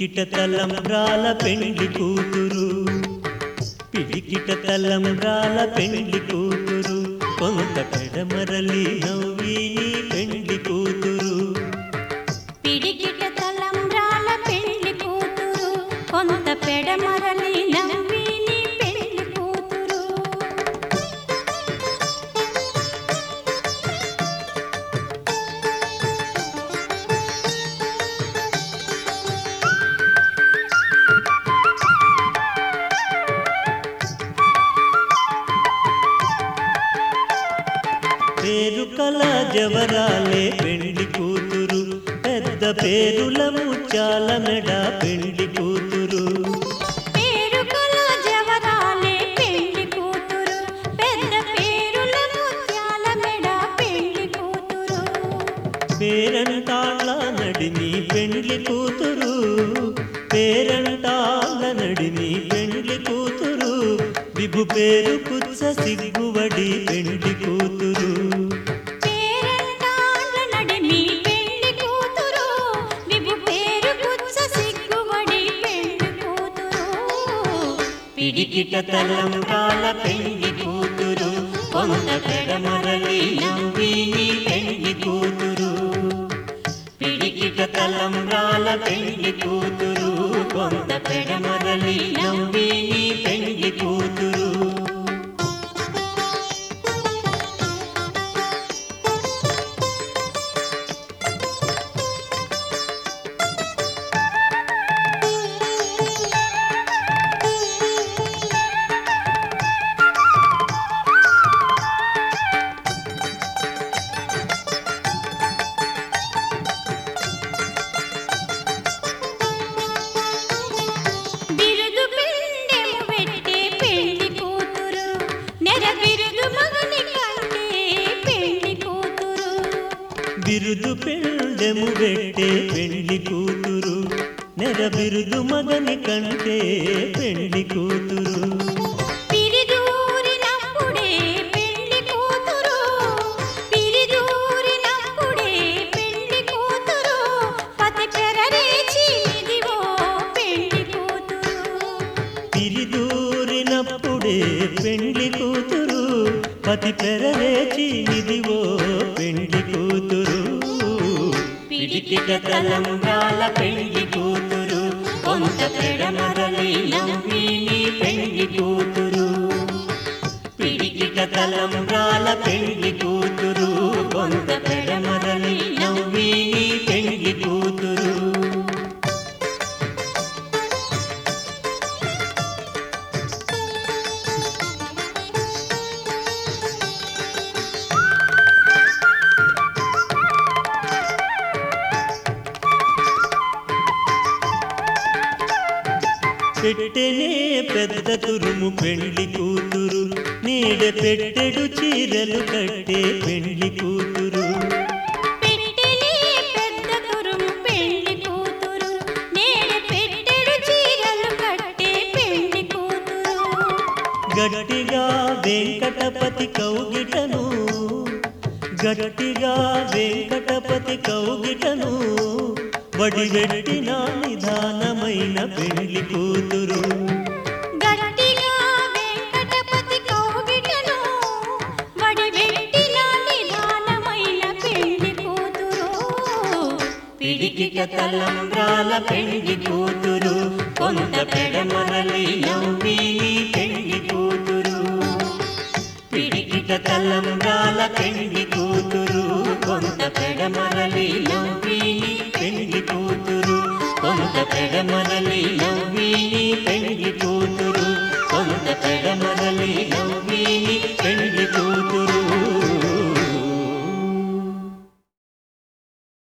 పిడికిట తలంబ్రాల పెండ్లి కూతురు పిడికిట తలంబ్రాల పెండ్లి కూతురు కొంత పెడమరలి నవ్వి నీ పెండ్లి కూతురు పిడికిట తలంబ్రాల పెళ్లి కూతురు కొంత పెడమరలి నవ్వి నీ పెళ్లి కూతురు పేరు కల జవరాలే పెండ్లి కూతురు పెద్ద పేరుల ముత్యాల మెడ పెండ్లి కూతురు పేరు కల జవరాలే పెళ్లి కూతురు పెద్ద పేరుల ముత్యాల మెడ పెళ్లి కూతురు పేరంటాళ్ళ నడిని పెండ్లి కూతురు పేరంటాళ్ళ నడిని పెండ్లి కూతురు విభు పేరు కుచ్చ సిగ్గువడి పెండ్లి కూతురు పేరంటాళ్ళ నడిమి పెళ్లి కూతురు విభు పేరు కుచ్చ సిగ్గుబడి పెళ్లి కూతురు పిడికిట తలంబ్రాల పెండ్లి కూతురు కొంత పెడమరలి నవ్వి నీ పెండ్లి కూతురు పిడికిట తలంబ్రాల పెండ్లి కూతురు కొంత పెడమరలి నవ్వి నీ పెండ్లి కూతురు బిరుదు పిండెము పెట్టే పెళ్లి కూతురు నెర బిరుదు మగని కంటే పెళ్లి కూతురు బిరుదు పెండెము పెట్టే పెండ్లి కూతురు నెర బిరుదు మగని కంటే పెండ్లి కూతురు పిరిదూరినప్పుడే పెళ్లి కూతురు పిరిదూరినప్పుడే పెళ్లి కూతురు పతి పెరరేచి ఇదిగో పెళ్లి కూతురు పిరిదూరినప్పుడే పెండ్లి కూతురు పతి పెరవేచి ఇదివో పెండ్లి కూతురు పిడికిట తలంబ్రాల పెండ్లి కూతురు కొంత పెడమరలి నవ్వి నీ పెండ్లి కూతురు పిడికిట తలంబ్రాల పెండ్లి కూతురు కొంత పెడమరలి నవ్వి నీ పెండ్లి కూతురు పెట్టెనే పెద్ద తురుము పెండ్లి కూతురు నీడ పెట్టెడు చీరలు కట్టే పెండ్లి కూతురు పెట్టెలే పెద్ద తురుము పెళ్లి కూతురు నేడు పెట్టెడు చీరలు కట్టే పెళ్లి కూతురు గట్టిగా వెంకటపతి కౌగిటను గట్టిగా వెంకటపతి కౌగిటను వడివెట్టిన నిదానమైన పెండ్లి కూతురు గట్టిగా వెంకటపతి కౌగిటను వడివెట్టిన నిదానమైన పెళ్లి కూతురు పిడికిట తలంబ్రాల పెండ్లి కూతురు కొంత పెడమరలి నవ్వి నీ పెండ్లి కూతురు పిడికిట తలంబ్రాల పెండ్లి కూతురు కొంత పెడమరలి నవ్వి నీ పెండ్లి కూతురు కొంత పెడమరలి నవ్వి నీ పెండ్లి